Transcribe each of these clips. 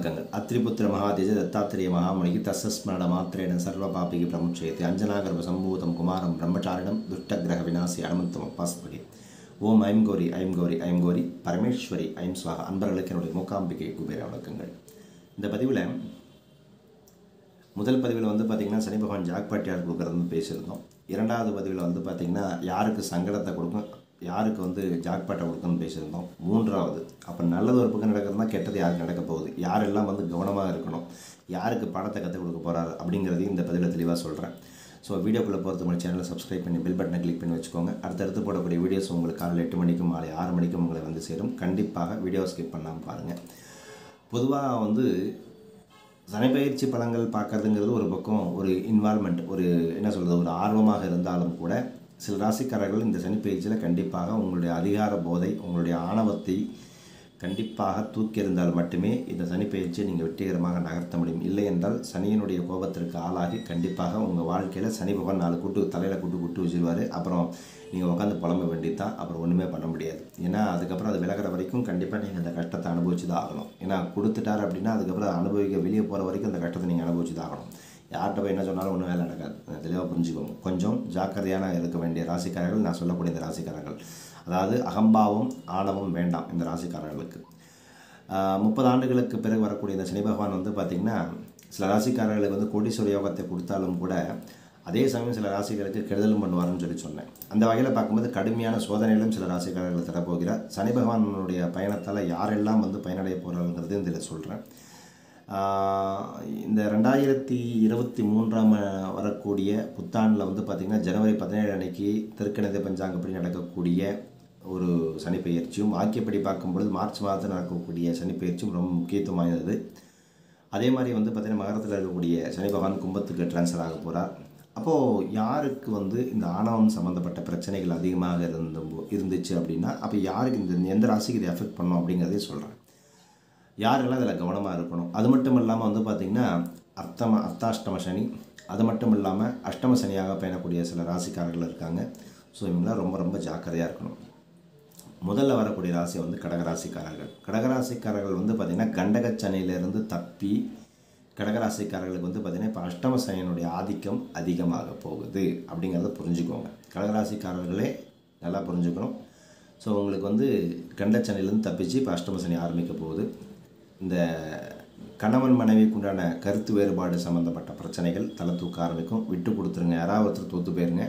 வணக்கங்கள் அத்ரிபுத்திர மகாதேஜ தத்தாத்திரேய மகாமுனிக்கு தசஸ்மரண மாத்திரேன சர்வ பாபிகி பிரமுச்சயத்தை அஞ்சனாகர்ப சம்பூதம் குமாரம் பிரம்மச்சாரிடம் துஷ்ட கிரக விநாசி அனுமந்தம் அப்பாஸ்பகி ஓம் ஐம் கோரி ஐம் கோரி ஐம் கோரி பரமேஸ்வரி ஐம் சுவாக அன்பர்களுக்கு என்னுடைய மூக்காம்பிகை குபேர வணக்கங்கள் இந்த பதிவில் முதல் பதிவில் வந்து பார்த்திங்கன்னா சனி பகவான் ஜாக்பாட் யார் கொடுக்குறதுன்னு பேசியிருந்தோம் இரண்டாவது பதிவில் வந்து பார்த்திங்கன்னா யாருக்கு சங்கடத்தை கொடுக்கும் யாருக்கு வந்து ஜாக்பாட்டை கொடுக்கணும்னு பேசியிருந்தோம் மூன்றாவது அப்போ நல்லது ஒரு பக்கம் நடக்கிறதுனா கெட்டது யாருக்கு நடக்க போகுது யாரெல்லாம் வந்து கவனமாக இருக்கணும் யாருக்கு படத்தை கற்றுக் கொடுக்க போகிறாரு அப்படிங்கிறதையும் இந்த பதிவில் தெளிவாக சொல்கிறேன் ஸோ வீடியோக்குள்ளே போகிறது மாதிரி சேனலை சப்ஸ்கிரைப் பண்ணி பெல் பட்டனை கிளிக் பண்ணி வச்சுக்கோங்க அடுத்தடுத்து போடக்கூடிய வீடியோஸ் உங்களுக்கு காலையில் எட்டு மணிக்கும் மாலை ஆறு மணிக்கும் உங்களை வந்து சேரும் கண்டிப்பாக வீடியோ ஸ்கிப் பண்ணாமல் பாருங்கள் பொதுவாக வந்து சனிப்பயிற்சி பலங்கள் பார்க்கறதுங்கிறது ஒரு பக்கம் ஒரு இன்வால்மெண்ட் ஒரு என்ன சொல்கிறது ஒரு ஆர்வமாக இருந்தாலும் கூட சில ராசிக்காரர்கள் இந்த சனிப்பயிற்சியில் கண்டிப்பாக உங்களுடைய அதிகார போதை உங்களுடைய ஆணவத்தை கண்டிப்பாக தூக்கி எறிந்தால் மட்டுமே இந்த சனிப்பயிற்சியை நீங்கள் வெற்றிகரமாக நகர்த்த முடியும் இல்லை என்றால் சனியினுடைய கோபத்திற்கு ஆளாகி கண்டிப்பாக உங்கள் வாழ்க்கையில் சனி பகவான் நாலு கூட்டு தலையில் கூட்டு கூட்டு வச்சிருவார் அப்புறம் நீங்கள் உட்காந்து புலம்ப வேண்டியது தான் அப்புறம் ஒன்றுமே பண்ண முடியாது ஏன்னா அதுக்கப்புறம் அது விலகிற வரைக்கும் கண்டிப்பாக நீங்கள் அந்த கஷ்டத்தை அனுபவிச்சு தான் ஆகணும் ஏன்னா கொடுத்துட்டார் அப்படின்னா அதுக்கப்புறம் அனுபவிக்க வெளியே போகிற வரைக்கும் அந்த கஷ்டத்தை நீங்கள் அனுபவிச்சு தான் ஆகணும் யார்கிட்ட போய் என்ன சொன்னாலும் ஒன்றும் வேலை நடக்காது தெளிவாக புரிஞ்சுக்கோங்க கொஞ்சம் ஜாக்கிரதையான இருக்க வேண்டிய ராசிக்காரர்கள் நான் சொல்லக்கூடிய இந்த ராசிக்காரர்கள் அதாவது அகம்பாவம் ஆணவம் வேண்டாம் இந்த ராசிக்காரர்களுக்கு முப்பது ஆண்டுகளுக்கு பிறகு வரக்கூடிய இந்த சனி பகவான் வந்து பார்த்திங்கன்னா சில ராசிக்காரர்களுக்கு வந்து கோடீஸ்வர யோகத்தை கொடுத்தாலும் கூட அதே சமயம் சில ராசிகளுக்கு கெடுதலும் பண்ணுவார்னு சொல்லி சொன்னேன் அந்த வகையில் பார்க்கும்போது கடுமையான சோதனைகளும் சில ராசிக்காரர்கள் தரப்போகிறார் சனி பகவானுடைய பயணத்தால் யாரெல்லாம் வந்து பயனடைய போகிறாங்கிறது இதில் சொல்கிறேன் இந்த ரெண்டாயிரத்தி இருபத்தி மூன்றாம் வரக்கூடிய புத்தாண்டில் வந்து பார்த்திங்கன்னா ஜனவரி பதினேழு அன்னைக்கு திருக்கணித பஞ்சாங்கப்படி நடக்கக்கூடிய ஒரு சனிப்பெயர்ச்சியும் வாக்கியப்படி பார்க்கும்பொழுது மார்ச் மாதத்தில் நடக்கக்கூடிய சனிப்பெயர்ச்சியும் ரொம்ப முக்கியத்துவம் வாய்ந்தது அதே மாதிரி வந்து பார்த்திங்கன்னா மகரத்தில் இருக்கக்கூடிய சனி பகவான் கும்பத்துக்கு ட்ரான்ஸ்ஃபர் ஆக போகிறார் அப்போது யாருக்கு வந்து இந்த ஆணவம் சம்மந்தப்பட்ட பிரச்சனைகள் அதிகமாக இருந்த இருந்துச்சு அப்படின்னா அப்போ யாருக்கு இந்த எந்த ராசிக்கு இதை எஃபெக்ட் பண்ணும் அப்படிங்கிறதையும் சொல்கிறேன் யாரெல்லாம் இதில் கவனமாக இருக்கணும் அது மட்டும் இல்லாமல் வந்து பார்த்திங்கன்னா அர்த்தம அர்த்தாஷ்டம சனி அது மட்டும் இல்லாமல் அஷ்டம சனியாக பயணக்கூடிய சில ராசிக்காரர்கள் இருக்காங்க ஸோ இவங்களாம் ரொம்ப ரொம்ப ஜாக்கிரதையாக இருக்கணும் முதல்ல வரக்கூடிய ராசி வந்து கடகராசிக்காரர்கள் கடகராசிக்காரர்கள் வந்து பார்த்திங்கன்னா கண்டக சனியிலேருந்து தப்பி கடகராசிக்காரர்களுக்கு வந்து பார்த்திங்கன்னா இப்போ அஷ்டம சனியினுடைய ஆதிக்கம் அதிகமாக போகுது அப்படிங்கிறத புரிஞ்சுக்கோங்க கடகராசிக்காரர்களே நல்லா புரிஞ்சுக்கணும் ஸோ உங்களுக்கு வந்து கண்டச்சனையிலேருந்து தப்பிச்சு இப்போ அஷ்டம சனி ஆரம்பிக்க போகுது இந்த கணவன் மனைவிக்கு உண்டான கருத்து வேறுபாடு சம்மந்தப்பட்ட பிரச்சனைகள் தலை தூக்க ஆரம்பிக்கும் விட்டு கொடுத்துருங்க யாராவது ஒருத்தர் தூத்து போயிருங்க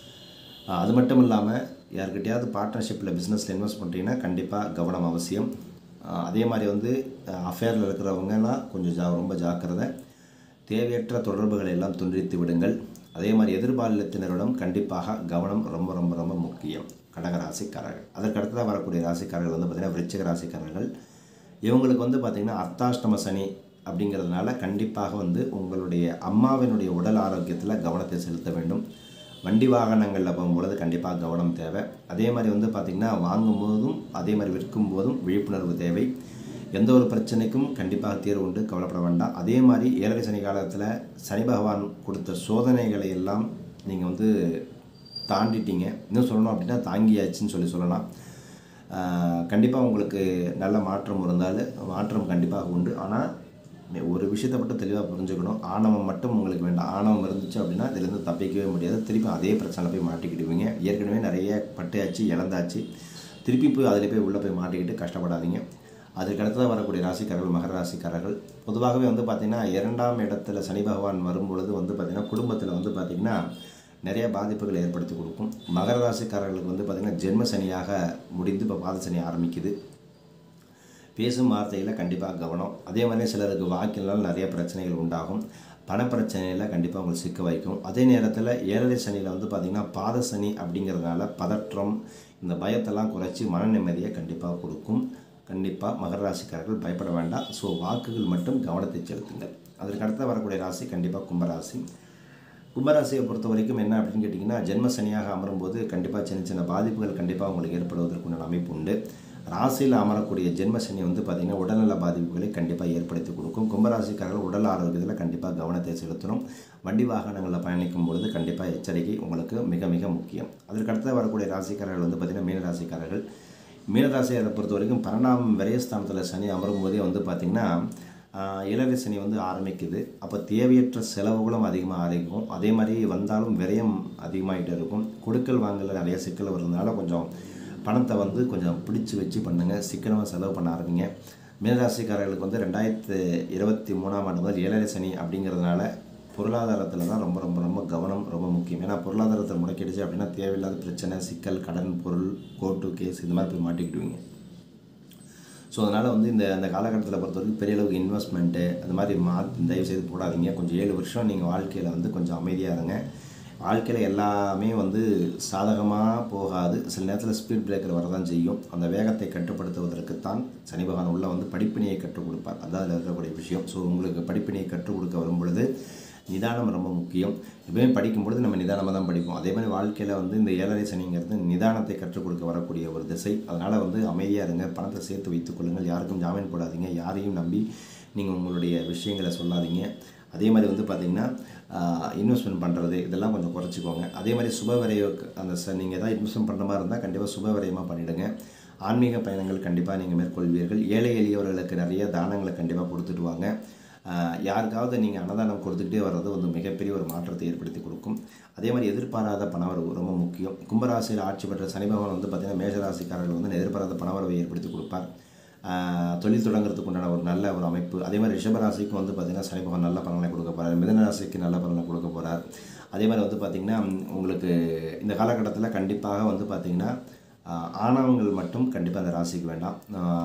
அது மட்டும் இல்லாமல் யார்கிட்டயாவது பார்ட்னர்ஷிப்பில் பிஸ்னஸில் இன்வெஸ்ட் பண்ணுறீங்கன்னா கண்டிப்பாக கவனம் அவசியம் அதே மாதிரி வந்து அஃபேரில் இருக்கிறவங்கலாம் கொஞ்சம் ஜா ரொம்ப ஜாக்கிரதை தேவையற்ற தொடர்புகளை எல்லாம் துண்டித்து விடுங்கள் அதே மாதிரி எதிர்பாலினத்தினரிடம் கண்டிப்பாக கவனம் ரொம்ப ரொம்ப ரொம்ப முக்கியம் கடக ராசிக்காரர்கள் அதற்கு அடுத்ததாக வரக்கூடிய ராசிக்காரர்கள் வந்து பார்த்திங்கன்னா விருச்சிக ராசிக்காரர்கள் இவங்களுக்கு வந்து பார்த்திங்கன்னா அர்த்தாஷ்டம சனி அப்படிங்கிறதுனால கண்டிப்பாக வந்து உங்களுடைய அம்மாவினுடைய உடல் ஆரோக்கியத்தில் கவனத்தை செலுத்த வேண்டும் வண்டி வாகனங்களில் போகும்பொழுது கண்டிப்பாக கவனம் தேவை அதே மாதிரி வந்து பார்த்திங்கன்னா வாங்கும் போதும் அதே மாதிரி விற்கும் போதும் விழிப்புணர்வு தேவை எந்த ஒரு பிரச்சனைக்கும் கண்டிப்பாக தீர்வு உண்டு கவலைப்பட வேண்டாம் அதே மாதிரி ஏழரை சனி காலத்தில் சனி பகவான் கொடுத்த சோதனைகளை எல்லாம் நீங்கள் வந்து தாண்டிட்டீங்க இன்னும் சொல்லணும் அப்படின்னா தாங்கியாச்சுன்னு சொல்லி சொல்லலாம் கண்டிப்பாக உங்களுக்கு நல்ல மாற்றம் இருந்தாலும் மாற்றம் கண்டிப்பாக உண்டு ஆனால் ஒரு விஷயத்தை மட்டும் தெளிவாக புரிஞ்சுக்கணும் ஆணவம் மட்டும் உங்களுக்கு வேண்டாம் ஆணவம் இருந்துச்சு அப்படின்னா இதுலேருந்து தப்பிக்கவே முடியாது திருப்பி அதே பிரச்சனை போய் மாட்டிக்கிடுவீங்க ஏற்கனவே நிறைய பட்டையாச்சு இழந்தாச்சு திருப்பி போய் அதில் போய் உள்ளே போய் மாட்டிக்கிட்டு கஷ்டப்படாதீங்க அதுக்கு அடுத்ததாக வரக்கூடிய ராசிக்காரர்கள் மகர ராசிக்காரர்கள் பொதுவாகவே வந்து பார்த்திங்கன்னா இரண்டாம் இடத்துல சனி பகவான் வரும்பொழுது வந்து பார்த்திங்கன்னா குடும்பத்தில் வந்து பார்த்திங்கன்னா நிறைய பாதிப்புகளை ஏற்படுத்தி கொடுக்கும் மகர ராசிக்காரர்களுக்கு வந்து பார்த்திங்கன்னா ஜென்ம சனியாக முடிந்து இப்போ பாத சனி ஆரம்பிக்குது பேசும் வார்த்தையில் கண்டிப்பாக கவனம் அதே மாதிரி சிலருக்கு வாக்கினால் நிறைய பிரச்சனைகள் உண்டாகும் பணப்பிரச்சனையில் கண்டிப்பாக உங்களுக்கு சிக்க வைக்கும் அதே நேரத்தில் ஏழரை சனியில் வந்து பார்த்திங்கன்னா பாத சனி அப்படிங்கிறதுனால பதற்றம் இந்த பயத்தெல்லாம் குறைச்சி மன நிம்மதியை கண்டிப்பாக கொடுக்கும் கண்டிப்பாக மகர ராசிக்காரர்கள் பயப்பட வேண்டாம் ஸோ வாக்குகள் மட்டும் கவனத்தை செலுத்துங்கள் அதற்கு அடுத்த வரக்கூடிய ராசி கண்டிப்பாக கும்பராசி கும்பராசியை பொறுத்த வரைக்கும் என்ன அப்படின்னு கேட்டிங்கன்னா ஜென்ம சனியாக அமரும்போது கண்டிப்பாக சின்ன சின்ன பாதிப்புகள் கண்டிப்பாக உங்களுக்கு ஏற்படுவதற்குண்டான அமைப்பு உண்டு ராசியில் அமரக்கூடிய ஜென்ம சனி வந்து பார்த்திங்கன்னா உடல்நல பாதிப்புகளை கண்டிப்பாக ஏற்படுத்தி கொடுக்கும் கும்பராசிக்காரர்கள் உடல் ஆரோக்கியத்தில் கண்டிப்பாக கவனத்தை செலுத்தணும் வண்டி வாகனங்களில் பயணிக்கும் பொழுது கண்டிப்பாக எச்சரிக்கை உங்களுக்கு மிக மிக முக்கியம் அதற்கு அடுத்து வரக்கூடிய ராசிக்காரர்கள் வந்து பார்த்திங்கன்னா மீன ராசிக்காரர்கள் மீனராசியை பொறுத்த வரைக்கும் பன்னெண்டாம் விரயஸ்தானத்தில் சனி அமரும் போதே வந்து பார்த்திங்கன்னா ஆஹ் ஏழரை சனி வந்து ஆரம்பிக்குது அப்போ தேவையற்ற செலவுகளும் அதிகமாக ஆரம்பிக்கும் அதே மாதிரி வந்தாலும் விரயம் அதிகமாகிட்டே இருக்கும் கொடுக்கல் வாங்கல நிறைய சிக்கல் வருதுனால கொஞ்சம் பணத்தை வந்து கொஞ்சம் பிடிச்சு வச்சு பண்ணுங்கள் சிக்கனமாக செலவு பண்ண ஆரம்பிங்க மீனராசிக்காரர்களுக்கு வந்து ரெண்டாயிரத்து இருபத்தி மூணாம் ஆண்டு முதல் ஏழரை சனி அப்படிங்கிறதுனால பொருளாதாரத்தில் தான் ரொம்ப ரொம்ப ரொம்ப கவனம் ரொம்ப முக்கியம் ஏன்னா பொருளாதாரத்தை முடக்கிடுச்சு அப்படின்னா தேவையில்லாத பிரச்சனை சிக்கல் கடன் பொருள் கோர்ட்டு கேஸ் இந்த மாதிரி போய் மாட்டிக்கிடுவீங்க ஸோ அதனால் வந்து இந்த அந்த காலகட்டத்தில் பொறுத்த வரைக்கும் பெரிய அளவுக்கு இன்வெஸ்ட்மெண்ட்டு அந்த மாதிரி மா தயவு செய்து போடாதீங்க கொஞ்சம் ஏழு வருஷம் நீங்கள் வாழ்க்கையில் வந்து கொஞ்சம் அமைதியாக இருங்க வாழ்க்கையில் எல்லாமே வந்து சாதகமாக போகாது சில நேரத்தில் ஸ்பீட் பிரேக்கர் வரதான் செய்யும் அந்த வேகத்தை கட்டுப்படுத்துவதற்குத்தான் சனி பகவான் உள்ள வந்து படிப்பினையை கற்றுக் கொடுப்பார் அதான் அதில் இருக்கக்கூடிய விஷயம் ஸோ உங்களுக்கு படிப்பினையை கற்றுக் கொடுக்க வரும் பொழுது நிதானம் ரொம்ப முக்கியம் எப்பவுமே படிக்கும்பொழுது நம்ம நிதானமாக தான் படிப்போம் அதே மாதிரி வாழ்க்கையில் வந்து இந்த ஏழரை சனிங்கிறது நிதானத்தை கற்றுக் கொடுக்க வரக்கூடிய ஒரு திசை அதனால் வந்து அமைதியாக இருங்க பணத்தை சேர்த்து வைத்துக் கொள்ளுங்கள் யாருக்கும் ஜாமீன் போடாதீங்க யாரையும் நம்பி நீங்கள் உங்களுடைய விஷயங்களை சொல்லாதீங்க அதே மாதிரி வந்து பார்த்திங்கன்னா இன்வெஸ்ட்மெண்ட் பண்ணுறது இதெல்லாம் கொஞ்சம் குறைச்சிக்கோங்க அதே மாதிரி சுப விரைய அந்த ச நீங்கள் எதாவது இன்வெஸ்ட்மெண்ட் பண்ணுற மாதிரி இருந்தால் கண்டிப்பாக சுப விரயமாக பண்ணிவிடுங்க ஆன்மீக பயணங்கள் கண்டிப்பாக நீங்கள் மேற்கொள்வீர்கள் ஏழை எளியவர்களுக்கு நிறைய தானங்களை கண்டிப்பாக கொடுத்துட்டு வாங்க ஆஹ் யாருக்காவது நீங்கள் அன்னதானம் கொடுத்துக்கிட்டே வர்றது வந்து மிகப்பெரிய ஒரு மாற்றத்தை ஏற்படுத்தி கொடுக்கும் அதே மாதிரி எதிர்பாராத பணவரவு ரொம்ப முக்கியம் கும்பராசியில் ஆட்சி பெற்ற சனி பகவான் வந்து பார்த்திங்கன்னா மேஷராசிக்காரர்கள் வந்து எதிர்பாராத பணவரவை ஏற்படுத்தி கொடுப்பார் ஆஹ் தொழில் தொடங்குறதுக்கு உண்டான ஒரு நல்ல ஒரு அமைப்பு அதே மாதிரி ரிஷபராசிக்கு வந்து பார்த்திங்கன்னா சனி பகவான் நல்ல பலனை கொடுக்க போகிறார் மிதன ராசிக்கு நல்ல பலனை கொடுக்க போகிறார் அதே மாதிரி வந்து பார்த்திங்கன்னா உங்களுக்கு இந்த காலகட்டத்தில் கண்டிப்பாக வந்து பார்த்திங்கன்னா ஆஹ் ஆணவங்கள் மட்டும் கண்டிப்பாக அந்த ராசிக்கு வேண்டாம்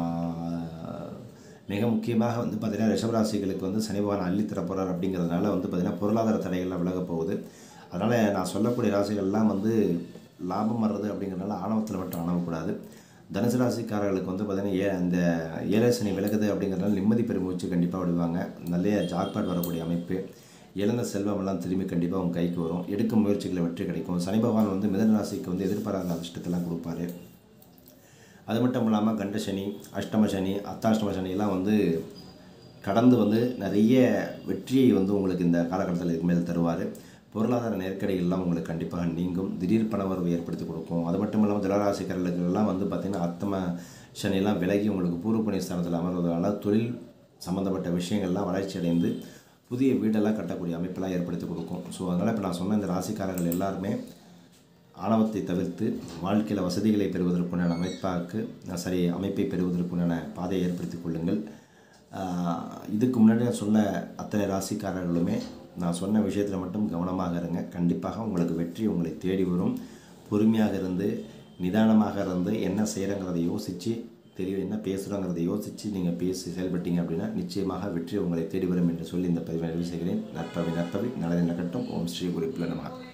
ஆஹ் மிக முக்கியமாக வந்து பார்த்திங்கன்னா ரிஷபராசிகளுக்கு வந்து சனி பகவான் அள்ளித்தர போகிறார் அப்படிங்கிறதுனால வந்து பார்த்திங்கன்னா பொருளாதார தடைகள்லாம் விலக போகுது அதனால் நான் சொல்லக்கூடிய ராசிகள்லாம் வந்து லாபம் வர்றது அப்படிங்கிறதுனால ஆணவத்தில் மட்டும் ஆணவக்கூடாது தனுசு ராசிக்காரர்களுக்கு வந்து பார்த்திங்கன்னா ஏ அந்த ஏழை சனி விலகுது அப்படிங்கிறதுனால நிம்மதி பெருமூச்சு கண்டிப்பாக விடுவாங்க நல்ல ஜாக்பாட் வரக்கூடிய அமைப்பு இழந்த செல்வமெல்லாம் திரும்பி கண்டிப்பாக உங்கள் கைக்கு வரும் எடுக்கும் முயற்சிகளில் வெற்றி கிடைக்கும் சனி பகவான் வந்து மிதன ராசிக்கு வந்து எதிர்பாராத அதிர்ஷ்டத்தெல்லாம் கொடுப்பாரு அது மட்டும் இல்லாமல் கண்ட சனி அஷ்டம சனி அத்தாஷ்டம சனியெல்லாம் வந்து கடந்து வந்து நிறைய வெற்றியை வந்து உங்களுக்கு இந்த காலகட்டத்தில் இதுக்கு மேல் தருவார் பொருளாதார நெருக்கடிகள்லாம் உங்களுக்கு கண்டிப்பாக நீங்கும் திடீர் பணவரவு ஏற்படுத்தி கொடுக்கும் அது மட்டும் இல்லாமல் ஜலராசிக்காரர்களுக்கெல்லாம் வந்து பார்த்திங்கன்னா அத்தம சனியெல்லாம் விலகி உங்களுக்கு பூர்வ புண்ணிய ஸ்தானத்தில் அமர்வதனால தொழில் சம்மந்தப்பட்ட விஷயங்கள்லாம் வளர்ச்சி அடைந்து புதிய வீடெல்லாம் கட்டக்கூடிய அமைப்பெல்லாம் ஏற்படுத்தி கொடுக்கும் ஸோ அதனால் இப்போ நான் சொன்ன இந்த ராசிக்காரர்கள் எல்லாருமே ஆணவத்தை தவிர்த்து வாழ்க்கையில் வசதிகளை பெறுவதற்குண்டான அமைப்பாக்கு சரி அமைப்பை பெறுவதற்குண்டான பாதையை ஏற்படுத்தி கொள்ளுங்கள் ஆஹ் இதுக்கு முன்னாடி நான் சொன்ன அத்தனை ராசிக்காரர்களுமே நான் சொன்ன விஷயத்தில் மட்டும் கவனமாக இருங்க கண்டிப்பாக உங்களுக்கு வெற்றி உங்களை தேடி வரும் பொறுமையாக இருந்து நிதானமாக இருந்து என்ன செய்கிறங்கிறத யோசித்து தெரியும் என்ன பேசுகிறோங்கிறத யோசித்து நீங்கள் பேசி செயல்பட்டீங்க அப்படின்னா நிச்சயமாக வெற்றி உங்களை தேடி வரும் என்று சொல்லி இந்த பதிவை நிறைவு செய்கிறேன் நற்பவி நற்பவி நல்லதை நடக்கட்டும் ஓம் ஸ்ரீ குறிப்பில் நமகா